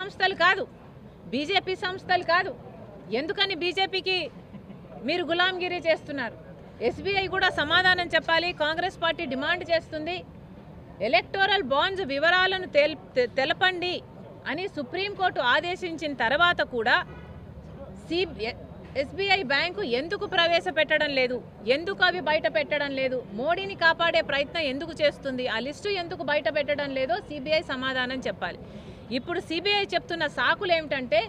సంస్థలు కాదు బీజేపీ సంస్థలు కాదు ఎందుకని బీజేపీకి మీరు గులాంగిరి చేస్తున్నారు ఎస్బీఐ కూడా సమాధానం చెప్పాలి కాంగ్రెస్ పార్టీ డిమాండ్ చేస్తుంది ఎలక్టోరల్ బాండ్స్ వివరాలను తెల్ తె- తెలపండి అని సుప్రీంకోర్టు ఆదేశించిన తర్వాత కూడా సి ఎస్బీఐ బ్యాంకు ఎందుకు ప్రవేశపెట్టడం లేదు ఎందుకు అవి బయట పెట్టడం లేదు మోడీని కాపాడే ప్రయత్నం ఎందుకు చేస్తుంది ఆ లిస్టు ఎందుకు బయట పెట్టడం లేదో సిబిఐ సమాధానం చెప్పాలి ఇప్పుడు సిబిఐ చెప్తున్న సాకులు ఏమిటంటే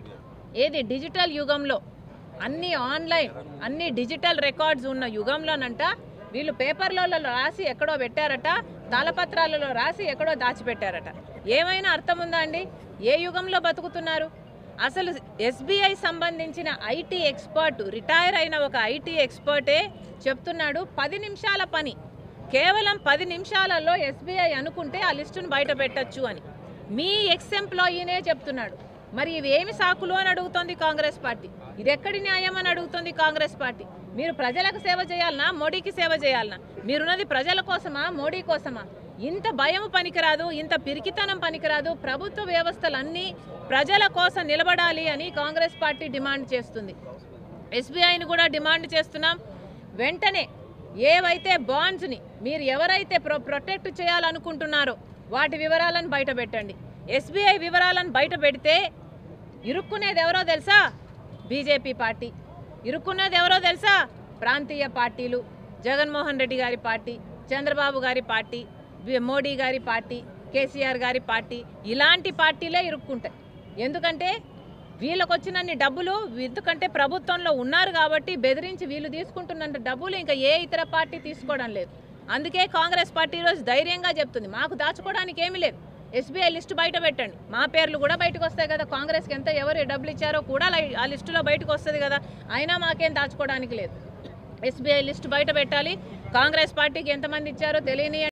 ఏది డిజిటల్ యుగంలో అన్ని ఆన్లైన్ అన్ని డిజిటల్ రికార్డ్స్ ఉన్న యుగంలోనంట వీళ్ళు పేపర్లలో రాసి ఎక్కడో పెట్టారట తాళపత్రాలలో రాసి ఎక్కడో దాచిపెట్టారట ఏమైనా అర్థం ఉందా అండి ఏ యుగంలో బతుకుతున్నారు అసలు ఎస్బీఐ సంబంధించిన ఐటీ ఎక్స్పర్ట్ రిటైర్ అయిన ఒక ఐటీ ఎక్స్పర్టే చెప్తున్నాడు పది నిమిషాల పని కేవలం పది నిమిషాలలో ఎస్బీఐ అనుకుంటే ఆ లిస్టును బయట పెట్టచ్చు అని మీ ఎక్స్ ఎంప్లాయీనే చెప్తున్నాడు మరి ఇవి ఏమి సాకులు అని అడుగుతోంది కాంగ్రెస్ పార్టీ ఇది ఎక్కడి న్యాయం అని అడుగుతోంది కాంగ్రెస్ పార్టీ మీరు ప్రజలకు సేవ చేయాలనా మోడీకి సేవ చేయాలనా మీరున్నది ప్రజల కోసమా మోడీ కోసమా ఇంత భయం పనికిరాదు ఇంత పిరికితనం పనికిరాదు ప్రభుత్వ వ్యవస్థలన్నీ ప్రజల కోసం నిలబడాలి అని కాంగ్రెస్ పార్టీ డిమాండ్ చేస్తుంది ఎస్బీఐని కూడా డిమాండ్ చేస్తున్నాం వెంటనే ఏవైతే బాండ్స్ని మీరు ఎవరైతే ప్రొ ప్రొటెక్ట్ చేయాలనుకుంటున్నారో వాటి వివరాలను బయట పెట్టండి ఎస్బీఐ వివరాలను బయట పెడితే ఇరుక్కునేది ఎవరో తెలుసా బీజేపీ పార్టీ ఇరుక్కున్నది ఎవరో తెలుసా ప్రాంతీయ పార్టీలు జగన్మోహన్ రెడ్డి గారి పార్టీ చంద్రబాబు గారి పార్టీ వి- మోడీ గారి పార్టీ కేసీఆర్ గారి పార్టీ ఇలాంటి పార్టీలే ఇరుక్కుంటాయి ఎందుకంటే వీళ్ళకి వచ్చినన్ని డబ్బులు ఎందుకంటే ప్రభుత్వంలో ఉన్నారు కాబట్టి బెదిరించి వీళ్ళు తీసుకుంటున్నంత డబ్బులు ఇంకా ఏ ఇతర పార్టీ తీసుకోవడం లేదు అందుకే కాంగ్రెస్ పార్టీ ఈరోజు ధైర్యంగా చెప్తుంది మాకు దాచుకోవడానికి ఏమీ లేదు ఎస్బీఐ లిస్టు బయట పెట్టండి మా పేర్లు కూడా బయటకు వస్తాయి కదా కాంగ్రెస్కి ఎంత ఎవరు డబ్బులు ఇచ్చారో కూడా లై- ఆ లిస్టులో బయటకు వస్తుంది కదా అయినా మాకేం దాచుకోవడానికి లేదు ఎస్బీఐ లిస్టు బయట పెట్టాలి కాంగ్రెస్ పార్టీకి ఎంతమంది ఇచ్చారో తెలియని